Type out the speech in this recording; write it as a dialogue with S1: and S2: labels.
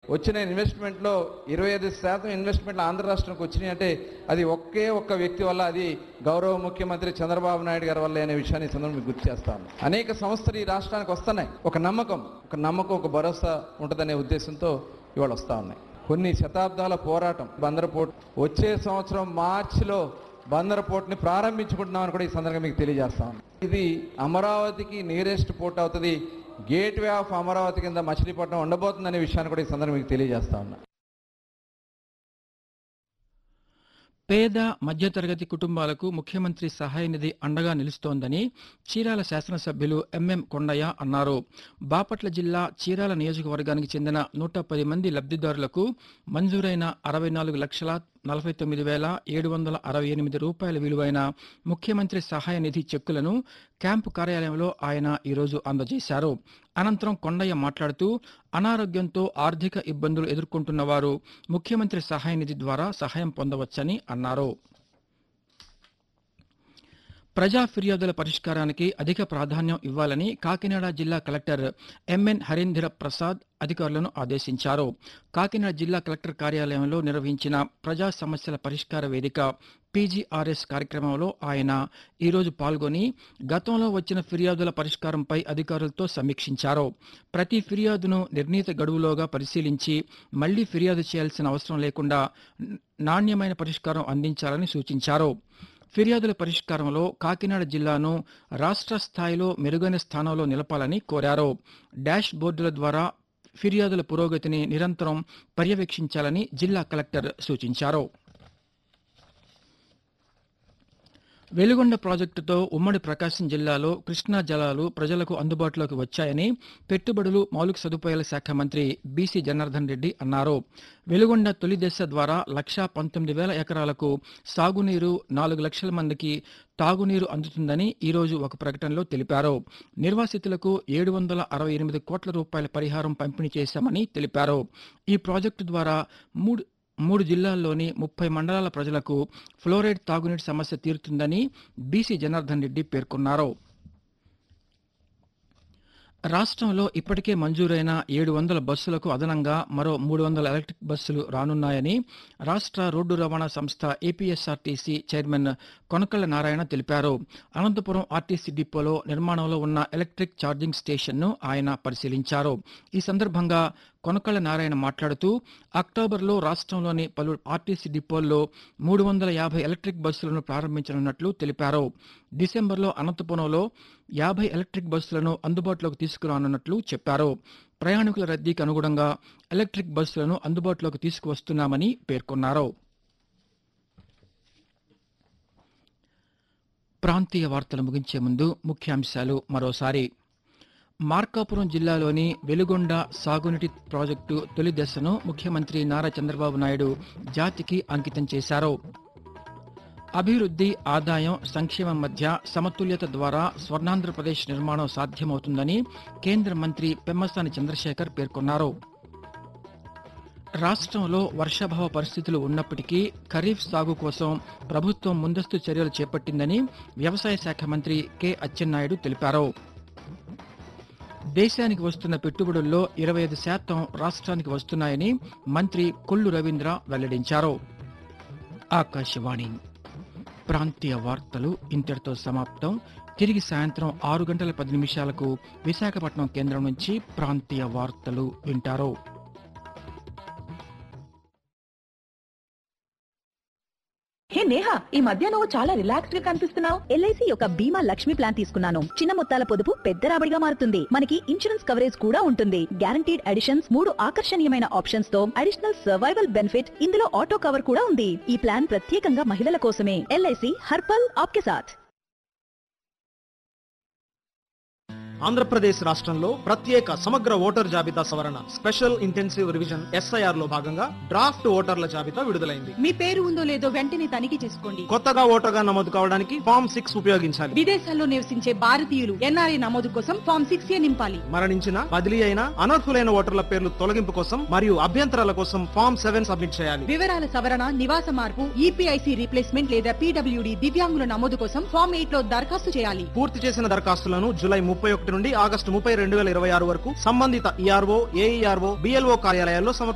S1: వచ్చిన ఇన్వెస్ట్మెంట్లో ఇరవై ఐదు శాతం ఇన్వెస్ట్మెంట్లు ఆంధ్ర రాష్ట్రానికి వచ్చినాయి అంటే అది ఒకే ఒక్క వ్యక్తి వల్ల అది గౌరవ ముఖ్యమంత్రి చంద్రబాబు నాయుడు గారి వల్ల అనే విషయాన్ని ఈ సందర్భంగా మీకు గుర్తు చేస్తాను అనేక సంస్థలు ఈ రాష్ట్రానికి వస్తున్నాయి ఒక నమ్మకం ఒక నమ్మకం ఒక భరోసా ఉంటుందనే ఉద్దేశంతో ఇవాళ వస్తా ఉన్నాయి కొన్ని శతాబ్దాల పోరాటం బందరపోర్ట్ వచ్చే సంవత్సరం మార్చిలో బందరపోర్ట్ని ప్రారంభించుకుంటున్నామని కూడా ఈ సందర్భంగా మీకు తెలియజేస్తాం ఇది అమరావతికి నియరెస్ట్ పోర్ట్ అవుతుంది గేట్వే ఆఫ్ అమరావతి కింద మచిలీపట్నం ఉండబోతుందనే విషయాన్ని కూడా ఈ సందర్భంగా మీకు తెలియజేస్తా ఉన్నా
S2: పేద మధ్యతరగతి కుటుంబాలకు ముఖ్యమంత్రి సహాయ నిధి అండగా నిలుస్తోందని చీరాల శాసనసభ్యులు ఎంఎం కొండయ్య అన్నారు బాపట్ల జిల్లా చీరాల నియోజకవర్గానికి చెందిన నూట పది మంది లబ్ధిదారులకు మంజూరైన అరవై నాలుగు లక్షల నలభై తొమ్మిది వేల ఏడు వందల అరవై ఎనిమిది రూపాయల విలువైన ముఖ్యమంత్రి సహాయ నిధి చెక్కులను క్యాంపు కార్యాలయంలో ఆయన ఈరోజు అందజేశారు అనంతరం కొండయ్య మాట్లాడుతూ అనారోగ్యంతో ఆర్థిక ఇబ్బందులు ఎదుర్కొంటున్న వారు ముఖ్యమంత్రి సహాయ నిధి ద్వారా సహాయం పొందవచ్చని అన్నారు ప్రజా ఫిర్యాదుల పరిష్కారానికి అధిక ప్రాధాన్యం ఇవ్వాలని కాకినాడ జిల్లా కలెక్టర్ ఎంఎన్ హరీంద్ర ప్రసాద్ అధికారులను ఆదేశించారు కాకినాడ జిల్లా కలెక్టర్ కార్యాలయంలో నిర్వహించిన ప్రజా సమస్యల పరిష్కార వేదిక పీజీఆర్ఎస్ కార్యక్రమంలో ఆయన ఈరోజు పాల్గొని గతంలో వచ్చిన ఫిర్యాదుల పరిష్కారంపై అధికారులతో సమీక్షించారు ప్రతి ఫిర్యాదును నిర్ణీత గడువులోగా పరిశీలించి మళ్లీ ఫిర్యాదు చేయాల్సిన అవసరం లేకుండా నాణ్యమైన పరిష్కారం అందించాలని సూచించారు ఫిర్యాదుల పరిష్కారంలో కాకినాడ జిల్లాను రాష్ట్ర స్థాయిలో మెరుగైన స్థానంలో నిలపాలని కోరారు డాష్ బోర్డుల ద్వారా ఫిర్యాదుల పురోగతిని నిరంతరం పర్యవేక్షించాలని జిల్లా కలెక్టర్ సూచించారు వెలుగొండ ప్రాజెక్టుతో ఉమ్మడి ప్రకాశం జిల్లాలో కృష్ణా జలాలు ప్రజలకు అందుబాటులోకి వచ్చాయని పెట్టుబడులు మౌలిక సదుపాయాల శాఖ మంత్రి బీసీ జనార్దన్ రెడ్డి అన్నారు వెలుగొండ తొలి దశ ద్వారా లక్షా పంతొమ్మిది వేల ఎకరాలకు సాగునీరు నాలుగు లక్షల మందికి తాగునీరు అందుతుందని ఈరోజు ఒక ప్రకటనలో తెలిపారు నిర్వాసితులకు ఏడు వందల అరవై ఎనిమిది కోట్ల రూపాయల పరిహారం పంపిణీ చేశామని తెలిపారు ఈ ప్రాజెక్టు ద్వారా మూడు మూడు జిల్లాల్లోని ముప్పై మండలాల ప్రజలకు ఫ్లోరైడ్ తాగునీటి సమస్య తీరుతుందని బీసీ జనార్దన్ రెడ్డి పేర్కొన్నారు రాష్ట్రంలో ఇప్పటికే మంజూరైన ఏడు వందల బస్సులకు అదనంగా మరో మూడు వందల ఎలక్ట్రిక్ బస్సులు రానున్నాయని రాష్ట్ర రోడ్డు రవాణా సంస్థ ఏపీఎస్ఆర్టీసీ చైర్మన్ కొనకళ్ళ నారాయణ తెలిపారు అనంతపురం ఆర్టీసీ డిపోలో నిర్మాణంలో ఉన్న ఎలక్ట్రిక్ ఛార్జింగ్ స్టేషన్ను ఆయన పరిశీలించారు ఈ సందర్భంగా కొనకళ్ళ నారాయణ మాట్లాడుతూ అక్టోబర్లో రాష్ట్రంలోని పలు ఆర్టీసీ డిపోల్లో మూడు వందల యాభై ఎలక్ట్రిక్ బస్సులను ప్రారంభించనున్నట్లు తెలిపారు డిసెంబర్లో అనంతపురంలో యాభై ఎలక్ట్రిక్ బస్సులను అందుబాటులోకి తీసుకురానున్నట్లు చెప్పారు ప్రయాణికుల రద్దీకి అనుగుణంగా ఎలక్ట్రిక్ బస్సులను అందుబాటులోకి తీసుకువస్తున్నామని పేర్కొన్నారు ప్రాంతీయ వార్తలు ముగించే ముందు ముఖ్యాంశాలు మరోసారి మార్కాపురం జిల్లాలోని వెలుగొండ సాగునీటి ప్రాజెక్టు తొలి దశను ముఖ్యమంత్రి నారా చంద్రబాబు నాయుడు జాతికి అంకితం చేశారు అభివృద్ధి ఆదాయం సంక్షేమం మధ్య సమతుల్యత ద్వారా స్వర్ణాంధ్రప్రదేశ్ నిర్మాణం సాధ్యమవుతుందని కేంద్ర మంత్రి పెమ్మసాని చంద్రశేఖర్ పేర్కొన్నారు రాష్ట్రంలో వర్షాభావ పరిస్థితులు ఉన్నప్పటికీ ఖరీఫ్ సాగు కోసం ప్రభుత్వం ముందస్తు చర్యలు చేపట్టిందని వ్యవసాయ శాఖ మంత్రి కె అచ్చెన్నాయుడు తెలిపారు దేశానికి వస్తున్న పెట్టుబడుల్లో ఇరవై ఐదు శాతం రాష్ట్రానికి వస్తున్నాయని మంత్రి కొల్లు రవీంద్ర వెల్లడించారు ఆకాశవాణి ప్రాంతీయ వార్తలు ఇంతటితో సమాప్తం తిరిగి సాయంత్రం ఆరు గంటల పది నిమిషాలకు విశాఖపట్నం కేంద్రం నుంచి ప్రాంతీయ వార్తలు వింటారు
S3: హే నేహా ఈ మధ్య నువ్వు చాలా రిలాక్స్డ్ గా కనిపిస్తున్నావు
S4: ఎల్ఐసి యొక్క బీమా లక్ష్మి ప్లాన్ తీసుకున్నాను చిన్న మొత్తాల పొదుపు పెద్ద రాబడిగా మారుతుంది మనకి ఇన్సూరెన్స్ కవరేజ్ కూడా ఉంటుంది గ్యారంటీడ్ అడిషన్స్ మూడు ఆకర్షణీయమైన ఆప్షన్స్ తో అడిషనల్ సర్వైవల్ బెనిఫిట్ ఇందులో ఆటో కవర్ కూడా ఉంది ఈ ప్లాన్ ప్రత్యేకంగా మహిళల కోసమే ఎల్ఐసి హర్పల్ ఆప్కే సాథ్
S5: ఆంధ్రప్రదేశ్ రాష్ట్రంలో ప్రత్యేక సమగ్ర ఓటర్ జాబితా సవరణ స్పెషల్ ఇంటెన్సివ్ రివిజన్ ఎస్ఐఆర్ లో భాగంగా డ్రాఫ్ట్ ఓటర్ల జాబితా విడుదలైంది
S3: మీ పేరు ఉందో లేదో వెంటనే తనిఖీ చేసుకోండి
S5: కొత్తగా ఓటర్గా నమోదు కావడానికి ఫామ్ సిక్స్ ఉపయోగించాలి
S3: విదేశాల్లో నివసించే భారతీయులు ఎన్ఆర్ఐ నమోదు కోసం ఫామ్ సిక్స్ ఏ నింపాలి
S5: మరణించిన బదిలీ అయిన అనర్హులైన ఓటర్ల పేర్లు తొలగింపు కోసం మరియు అభ్యంతరాల కోసం ఫామ్ సెవెన్ సబ్మిట్ చేయాలి
S3: వివరాల సవరణ నివాస మార్పు ఈపీఐసి రీప్లేస్మెంట్ లేదా పీడబ్ల్యూడి దివ్యాంగుల నమోదు కోసం ఫామ్ ఎయిట్ లో దరఖాస్తు చేయాలి
S5: పూర్తి చేసిన దరఖాస్తులను జూలై ముప్పై ఒకటి నుండి ఆగస్టు ముప్పై రెండు వేల ఇరవై ఆరు వరకు సంబంధిత ఈఆర్ఓ ఏఈఆర్ఓ బిఎల్ఓ కార్యాలయాల్లో సమర్పించాలి